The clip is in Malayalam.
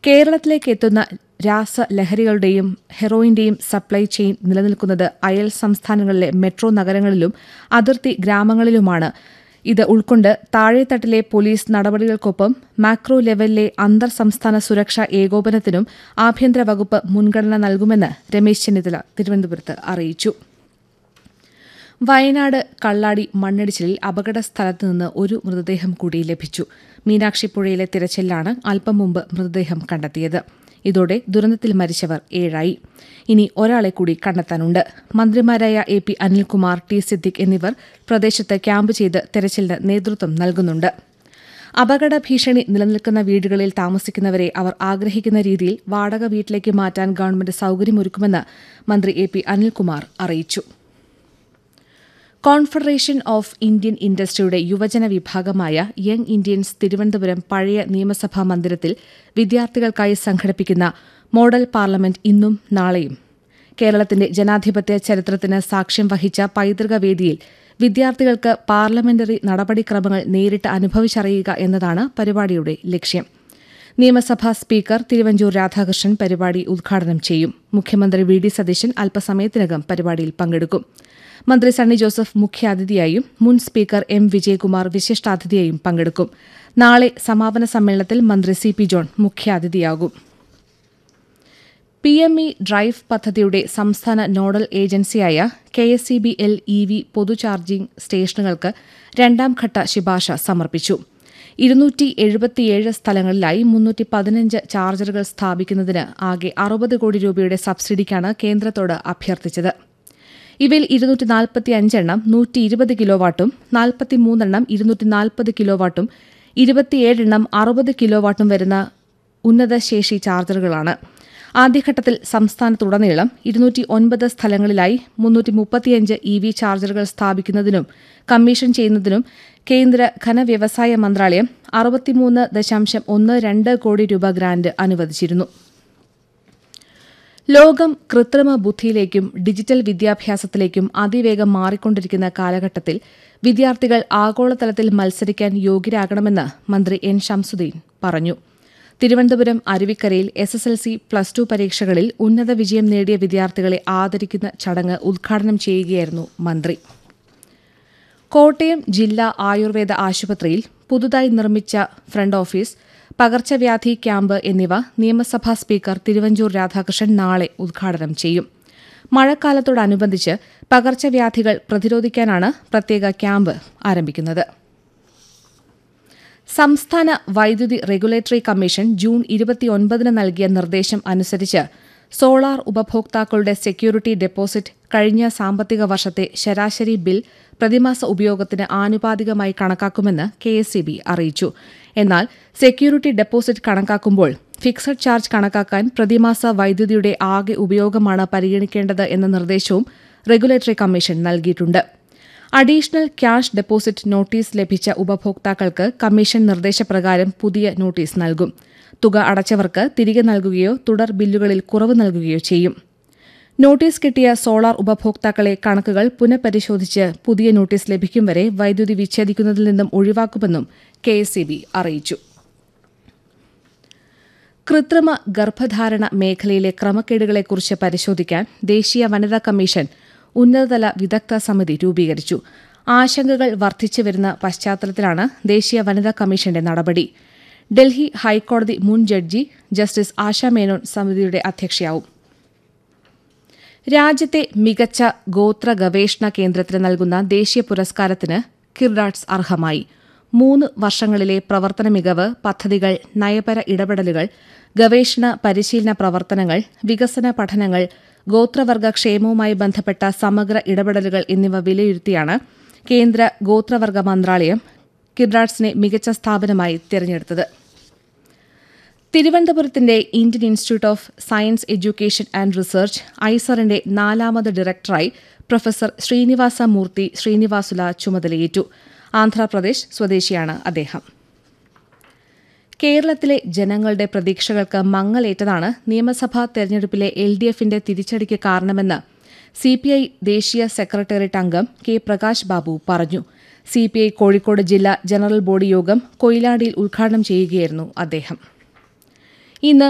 കേരളത്തിലേക്ക് എത്തുന്ന രാസലഹരികളുടെയും ഹെറോയിന്റെയും സപ്ലൈ ചെയിൻ നിലനിൽക്കുന്നത് അയൽ സംസ്ഥാനങ്ങളിലെ മെട്രോ നഗരങ്ങളിലും അതിർത്തി ഗ്രാമങ്ങളിലുമാണ് ഇത് ഉൾക്കൊണ്ട് താഴെത്തട്ടിലെ പോലീസ് നടപടികൾക്കൊപ്പം മാക്രോ ലെവലിലെ അന്തർ സംസ്ഥാന സുരക്ഷാ ഏകോപനത്തിനും ആഭ്യന്തര വകുപ്പ് മുൻഗണന നൽകുമെന്ന് രമേശ് ചെന്നിത്തല തിരുവനന്തപുരത്ത് അറിയിച്ചു വയനാട് കള്ളാടി മണ്ണിടിച്ചിലിൽ അപകട സ്ഥലത്ത് നിന്ന് ഒരു മൃതദേഹം കൂടി ലഭിച്ചു മീനാക്ഷിപ്പുഴയിലെ തിരച്ചിലാണ് അല്പം മുമ്പ് മൃതദേഹം കണ്ടെത്തിയത് ഇതോടെ ദുരന്തത്തിൽ മരിച്ചവർ ഏഴായി ഇനി ഒരാളെ കൂടി കണ്ടെത്താനുണ്ട് മന്ത്രിമാരായ A P Anilkumar T Siddique എന്നിവർ പ്രദേശത്ത് ക്യാമ്പ് ചെയ്ത് തെരച്ചിലിന് നേതൃത്വം നൽകുന്നുണ്ട് അപകട ഭീഷണി നിലനിൽക്കുന്ന വീടുകളിൽ താമസിക്കുന്നവരെ അവർ ആഗ്രഹിക്കുന്ന രീതിയിൽ വാടക വീട്ടിലേക്ക് മാറ്റാൻ ഗവൺമെന്റ് സൌകര്യമൊരുക്കുമെന്ന് മന്ത്രി എ പി അനിൽകുമാർ അറിയിച്ചു കോൺഫെഡറേഷൻ ഓഫ് ഇന്ത്യൻ ഇൻഡസ്ട്രിയുടെ യുവജന വിഭാഗമായ യങ് ഇന്ത്യൻസ് തിരുവനന്തപുരം പഴയ നിയമസഭാ മന്ദിരത്തിൽ വിദ്യാർത്ഥികൾക്കായി സംഘടിപ്പിക്കുന്ന മോഡൽ പാർലമെന്റ് ഇന്നും നാളെയും കേരളത്തിന്റെ ജനാധിപത്യ ചരിത്രത്തിന് സാക്ഷ്യം വഹിച്ച പൈതൃക വേദിയിൽ വിദ്യാർത്ഥികൾക്ക് പാർലമെന്ററി നടപടിക്രമങ്ങൾ നേരിട്ട് അനുഭവിച്ചറിയുക എന്നതാണ് പരിപാടിയുടെ ലക്ഷ്യം നിയമസഭാ സ്പീക്കർ തിരുവഞ്ചൂർ രാധാകൃഷ്ണൻ പരിപാടി ഉദ്ഘാടനം ചെയ്യും മുഖ്യമന്ത്രി വി ഡി സതീശൻ അല്പസമയത്തിനകം പരിപാടിയിൽ പങ്കെടുക്കും മന്ത്രി സണ്ണി ജോസഫ് മുഖ്യാതിഥിയായും മുൻ സ്പീക്കർ എം വിജയകുമാർ വിശിഷ്ടാതിഥിയായും പങ്കെടുക്കും നാളെ സമാപന സമ്മേളനത്തിൽ മന്ത്രി സി പി ജോൺ മുഖ്യാതിഥിയാകും പി എം ഇ ഡ്രൈവ് പദ്ധതിയുടെ സംസ്ഥാന നോഡൽ ഏജൻസിയായ K S C B L E V പൊതു ചാർജിംഗ് സ്റ്റേഷനുകൾക്ക് രണ്ടാം ഘട്ട ശുപാർശ സമർപ്പിച്ചു ഇരുന്നൂറ്റി എഴുപത്തിയേഴ് സ്ഥലങ്ങളിലായി മുന്നൂറ്റി പതിനഞ്ച് ചാർജറുകൾ സ്ഥാപിക്കുന്നതിന് ആകെ അറുപത് കോടി രൂപയുടെ സബ്സിഡിക്കാണ് കേന്ദ്രത്തോട് അഭ്യർത്ഥിച്ചത് ഇവയിൽ ഇരുന്നൂറ്റി നാൽപ്പത്തി അഞ്ചെണ്ണം നൂറ്റി ഇരുപത് കിലോ വാട്ടും നാൽപ്പത്തിമൂന്നെണ്ണം ഇരുന്നൂറ്റി നാൽപ്പത് കിലോ വാട്ടും ഇരുപത്തിയേഴെണ്ണം അറുപത് കിലോ വാട്ടും വരുന്ന ഉന്നത ശേഷി ചാർജറുകളാണ് ആദ്യഘട്ടത്തിൽ സംസ്ഥാനത്തുടനീളം ഇരുന്നൂറ്റി ഒൻപത് സ്ഥലങ്ങളിലായി മുന്നൂറ്റി മുപ്പത്തിയഞ്ച് ഇ വി ചാർജറുകൾ സ്ഥാപിക്കുന്നതിനും കമ്മീഷൻ ചെയ്യുന്നതിനും കേന്ദ്ര ഖനവ്യവസായ മന്ത്രാലയം അറുപത്തിമൂന്ന് ദശാംശം ഒന്ന് രണ്ട് കോടി രൂപ ഗ്രാന്റ് അനുവദിച്ചിരുന്നു ലോകം കൃത്രിമ ബുദ്ധിയിലേക്കും ഡിജിറ്റൽ വിദ്യാഭ്യാസത്തിലേക്കും അതിവേഗം മാറിക്കൊണ്ടിരിക്കുന്ന കാലഘട്ടത്തിൽ വിദ്യാർത്ഥികൾ ആഗോളതലത്തിൽ മത്സരിക്കാൻ യോഗ്യരാകണമെന്ന് മന്ത്രി എൻ ഷംസുദ്ദീൻ പറഞ്ഞു തിരുവനന്തപുരം അരുവിക്കരയിൽ S S L C plus two പരീക്ഷകളിൽ ഉന്നത വിജയം നേടിയ വിദ്യാർത്ഥികളെ ആദരിക്കുന്ന ചടങ്ങ് ഉദ്ഘാടനം ചെയ്യുകയായിരുന്നു മന്ത്രി കോട്ടയം ജില്ലാ ആയുർവേദ ആശുപത്രിയിൽ പുതുതായി നിർമ്മിച്ച ഫ്രണ്ട് ഓഫീസ് പകർച്ചവ്യാധി ക്യാമ്പ് എന്നിവ നിയമസഭാ സ്പീക്കർ തിരുവഞ്ചൂർ രാധാകൃഷ്ണൻ നാളെ ഉദ്ഘാടനം ചെയ്യും മഴക്കാലത്തോടനുബന്ധിച്ച് പകർച്ചവ്യാധികൾ പ്രതിരോധിക്കാനാണ് പ്രത്യേക ക്യാമ്പ് ആരംഭിക്കുന്നത് സംസ്ഥാന വൈദ്യുതി റെഗുലേറ്ററി കമ്മീഷൻ ജൂൺ ഇരുപത്തിയൊൻപതിന് നൽകിയ നിർദ്ദേശം അനുസരിച്ച് സോളാർ ഉപഭോക്താക്കളുടെ സെക്യൂരിറ്റി ഡെപ്പോസിറ്റ് കഴിഞ്ഞ സാമ്പത്തിക വർഷത്തെ ശരാശരി ബിൽ പ്രതിമാസ ഉപയോഗത്തിന് ആനുപാതികമായി കണക്കാക്കുമെന്ന് കെ അറിയിച്ചു എന്നാൽ സെക്യൂരിറ്റി ഡെപ്പോസിറ്റ് കണക്കാക്കുമ്പോൾ ഫിക്സഡ് ചാർജ് കണക്കാക്കാൻ പ്രതിമാസ വൈദ്യുതിയുടെ ആകെ ഉപയോഗമാണ് പരിഗണിക്കേണ്ടത് എന്ന നിർദ്ദേശവും റെഗുലേറ്ററി കമ്മീഷൻ നൽകിയിട്ടുണ്ട് അഡീഷണൽ ക്യാഷ് ഡെപ്പോസിറ്റ് നോട്ടീസ് ലഭിച്ച ഉപഭോക്താക്കൾക്ക് കമ്മീഷൻ നിർദ്ദേശപ്രകാരം പുതിയ നോട്ടീസ് നൽകും തുക അടച്ചവർക്ക് തിരികെ നൽകുകയോ തുടർ ബില്ലുകളിൽ കുറവ് നൽകുകയോ ചെയ്യും നോട്ടീസ് കിട്ടിയ സോളാർ ഉപഭോക്താക്കളെ കണക്കുകൾ പുനഃപരിശോധിച്ച് പുതിയ നോട്ടീസ് ലഭിക്കും വരെ വൈദ്യുതി വിച്ഛേദിക്കുന്നതിൽ നിന്നും ഒഴിവാക്കുമെന്നും കെ അറിയിച്ചു കൃത്രിമ ഗർഭധാരണ മേഖലയിലെ ക്രമക്കേടുകളെക്കുറിച്ച് പരിശോധിക്കാൻ ദേശീയ വനിതാ കമ്മീഷൻ ഉന്നതതല വിദഗ്ധ സമിതി രൂപീകരിച്ചു ആശങ്കകൾ വർദ്ധിച്ചുവരുന്ന പശ്ചാത്തലത്തിലാണ് ദേശീയ വനിതാ കമ്മീഷന്റെ നടപടി ഡൽഹി ഹൈക്കോടതി മുൻ ജഡ്ജി ജസ്റ്റിസ് ആശ മേനോൻ സമിതിയുടെ അധ്യക്ഷയാവും രാജ്യത്തെ മികച്ച ഗോത്ര ഗവേഷണ കേന്ദ്രത്തിന് നൽകുന്ന ദേശീയ പുരസ്കാരത്തിന് കിർഡാട്സ് അർഹമായി മൂന്ന് വർഷങ്ങളിലെ പ്രവർത്തന മികവ് പദ്ധതികൾ നയപര ഇടപെടലുകൾ ഗവേഷണ പരിശീലന പ്രവർത്തനങ്ങൾ വികസന പഠനങ്ങൾ ഗോത്രവർഗ ക്ഷേമവുമായി ബന്ധപ്പെട്ട സമഗ്ര ഇടപെടലുകൾ എന്നിവ വിലയിരുത്തിയാണ് കേന്ദ്ര ഗോത്രവർഗ മന്ത്രാലയം കിർഡാട്സിനെ മികച്ച സ്ഥാപനമായി തിരഞ്ഞെടുത്തത് തിരുവനന്തപുരത്തിന്റെ Indian institute of science education and research ഐസറിന്റെ നാലാമത് ഡയറക്ടറായി പ്രൊഫസർ ശ്രീനിവാസ മൂർത്തി ശ്രീനിവാസുല ചുമതലയേറ്റു ആന്ധ്രാപ്രദേശ് സ്വദേശിയാണ് അദ്ദേഹം കേരളത്തിലെ ജനങ്ങളുടെ പ്രതീക്ഷകൾക്ക് മങ്ങലേറ്റതാണ് നിയമസഭാ തെരഞ്ഞെടുപ്പിലെ എൽ ഡി എഫിന്റെ തിരിച്ചടിക്ക് കാരണമെന്ന് സിപിഐ ദേശീയ സെക്രട്ടേറിയറ്റ് അംഗം കെ പ്രകാശ് ബാബു പറഞ്ഞു സിപിഐ കോഴിക്കോട് ജില്ലാ ജനറൽ ബോഡി യോഗം കൊയിലാണ്ടിയിൽ ഉദ്ഘാടനം ചെയ്യുകയായിരുന്നു അദ്ദേഹം ഇന്ന്